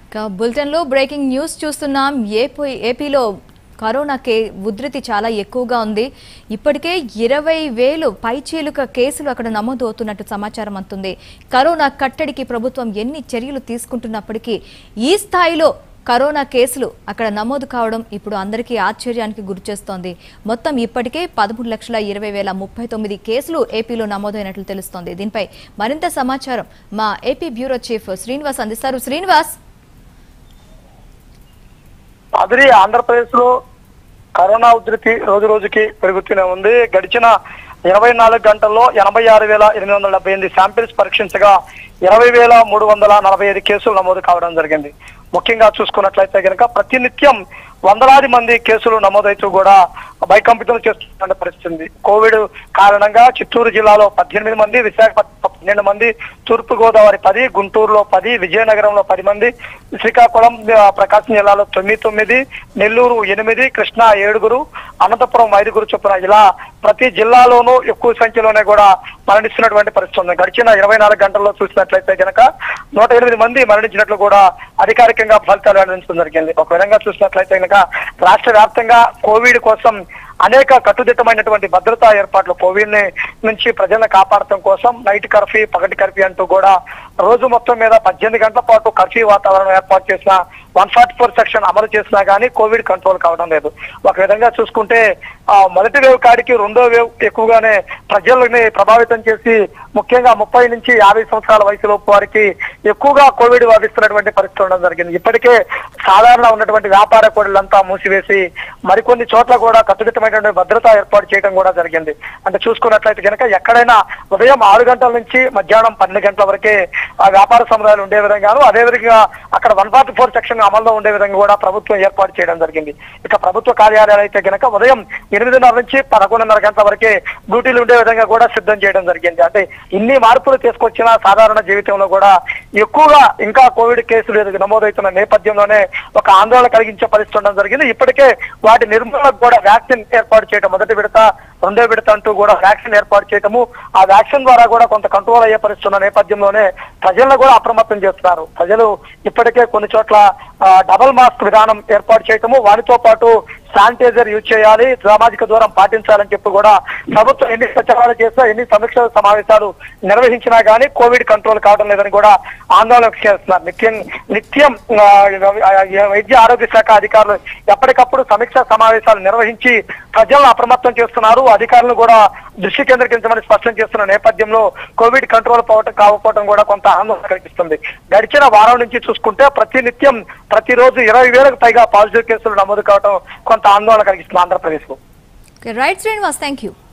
ఇక బులెటిన్లో breaking news చూస్తున్నాం ఏపీ ఏపీలో కరోనా కే ఉధృతి చాలా ఎక్కువగా ఉంది ఇప్పటికే ఇరవై వేలు పైచీలుక కేసులు అక్కడ నమోదు అవుతున్నట్టు సమాచారం అందుతుంది కరోనా కట్టడికి ప్రభుత్వం ఎన్ని చర్యలు తీసుకుంటున్నప్పటికీ ఈ స్థాయిలో కరోనా కేసులు అక్కడ నమోదు కావడం ఇప్పుడు అందరికీ ఆశ్చర్యానికి గురిచేస్తోంది మొత్తం ఇప్పటికే పదమూడు లక్షల ఇరవై వేల ముప్పై తొమ్మిది కేసులు ఏపీలో నమోదైనట్లు తెలుస్తోంది దీనిపై మరింత సమాచారం మా ఏపీ బ్యూరో చీఫ్ శ్రీనివాస్ అందిస్తారు శ్రీనివాస్ అదిరి ఆంధ్రప్రదేశ్ లో కరోనా ఉధృతి రోజు రోజుకి పెరుగుతూనే ఉంది గడిచిన ఇరవై నాలుగు గంటల్లో ఎనభై ఆరు వేల ఎనిమిది వందల డెబ్బై ఎనిమిది శాంపిల్స్ పరీక్షించగా ఇరవై వేల మూడు వందల నలభై ఐదు కేసులు నమోదు కావడం జరిగింది ముఖ్యంగా చూసుకున్నట్లయితే కనుక ప్రతినిత్యం వందలాది మంది కేసులు నమోదవుతూ కూడా భయకంపితం చేస్తున్న పరిస్థితి ఉంది కోవిడ్ కారణంగా చిత్తూరు జిల్లాలో పద్దెనిమిది మంది విశాఖపట్నం పన్నెండు మంది తూర్పు గోదావరి పది గుంటూరులో పది విజయనగరంలో పది మంది శ్రీకాకుళం ఆ, ప్రకాశం జిల్లాలో తొమ్మిది తొమ్మిది నెల్లూరు ఎనిమిది కృష్ణా ఏడుగురు అనంతపురం ఐదుగురు చొప్పున ఇలా ప్రతి జిల్లాలోనూ ఎక్కువ సంఖ్యలోనే కూడా మరణిస్తున్నటువంటి పరిస్థితి ఉంది గడిచిన ఇరవై నాలుగు గంటల్లో చూసినట్లయితే గనక నూట ఎనిమిది మంది మరణించినట్లు కూడా అధికారికంగా ఫలితాలు వెల్లడించడం జరిగింది ఒక విధంగా చూసినట్లయితే గనక రాష్ట్ర వ్యాప్తంగా కోవిడ్ కోసం అనేక కట్టుదిట్టమైనటువంటి భద్రతా ఏర్పాట్లు కోవిడ్ ని నుంచి ప్రజలను కాపాడటం కోసం నైట్ కర్ఫ్యూ పగటి కర్ఫ్యూ అంటూ కూడా రోజు మొత్తం మీద పద్దెనిమిది గంటల పాటు కర్ఫ్యూ వాతావరణం ఏర్పాటు చేసిన వన్ ఫార్టీ ఫోర్ సెక్షన్ అమలు చేసినా కానీ కోవిడ్ కంట్రోల్ కావడం లేదు ఒక విధంగా చూసుకుంటే ఆ మొదటి వేవ్ కాడికి రెండో వేవ్ ఎక్కువగానే ప్రజల్ని ప్రభావితం చేసి ముఖ్యంగా ముప్పై నుంచి యాభై సంవత్సరాల వయసులోపు వారికి ఎక్కువగా కోవిడ్ వ్యాపిస్తున్నటువంటి పరిస్థితి ఉండడం జరిగింది ఇప్పటికే సాధారణ ఉన్నటువంటి వ్యాపార కోడలంతా మూసివేసి మరికొన్ని చోట్ల కూడా కట్టుదిట్టమైనటువంటి భద్రత ఏర్పాటు చేయడం కూడా జరిగింది అంటే చూసుకున్నట్లయితే కనుక ఎక్కడైనా ఉదయం ఆరు గంటల నుంచి మధ్యాహ్నం పన్నెండు గంటల వరకే ఆ వ్యాపార సముదాయాలు ఉండే విధంగాను అదే విధంగా అక్కడ వన్ ఫార్టీ ఫోర్ సెక్షన్ అమల్లో ఉండే విధంగా కూడా ప్రభుత్వం ఏర్పాటు చేయడం జరిగింది ఇక ప్రభుత్వ కార్యాలయాలు అయితే కనుక ఉదయం ఎనిమిదిన్నర నుంచి పదకొండున్నర గంటల వరకే డ్యూటీలు ఉండే విధంగా కూడా సిద్ధం చేయడం జరిగింది అంటే ఇన్ని మార్పులు తీసుకొచ్చిన సాధారణ జీవితంలో కూడా ఎక్కువగా ఇంకా కోవిడ్ కేసులు ఎదుగు నమోదవుతున్న నేపథ్యంలోనే ఒక ఆందోళన కలిగించే పరిస్థితి ఉండడం జరిగింది ఇప్పటికే వాటి నిర్మూలనకు కూడా వ్యాక్సిన్ ఏర్పాటు చేయడం మొదటి విడత రెండో విడత అంటూ కూడా వ్యాక్సిన్ ఏర్పాటు చేయటము ఆ వ్యాక్సిన్ ద్వారా కూడా కొంత కంట్రోల్ అయ్యే పరిస్థితి ఉన్న నేపథ్యంలోనే ప్రజలను కూడా అప్రమత్తం చేస్తున్నారు ప్రజలు ఇప్పటికే కొన్ని చోట్ల ఆ, డబల్ మాస్క్ విధానం ఏర్పాటు చేయటము వాటితో పాటు శానిటైజర్ యూజ్ చేయాలి సామాజిక దూరం పాటించాలని చెప్పి కూడా ప్రభుత్వం ఎన్ని ప్రచారాలు చేసినా ఎన్ని సమీక్ష సమావేశాలు నిర్వహించినా కానీ కోవిడ్ కంట్రోల్ కావడం లేదని కూడా ఆందోళన చేస్తున్నారు నిత్యం నిత్యం ఆ, ఆ, వైద్య ఆరోగ్య శాఖ అధికారులు ఎప్పటికప్పుడు సమీక్ష సమావేశాలు నిర్వహించి ప్రజలను అప్రమత్తం చేస్తున్నారు అధికారులు కూడా దృష్టి కేంద్రీకరించమని స్పష్టం చేస్తున్న నేపథ్యంలో కోవిడ్ కంట్రోల్ పోవటం కాకపోవడం కూడా కొంత ఆందోళన కలిగిస్తుంది గడిచిన వారం నుంచి చూసుకుంటే ప్రతి నిత్యం ప్రతిరోజు ఇరవై వేలకు పైగా పాజిటివ్ కేసులు నమోదు కావడం కొంత ఆందోళన కలిగిస్తుంది ఆంధ్రప్రదేశ్ లో రైట్ శ్రీనివాస్ థ్యాంక్ యూ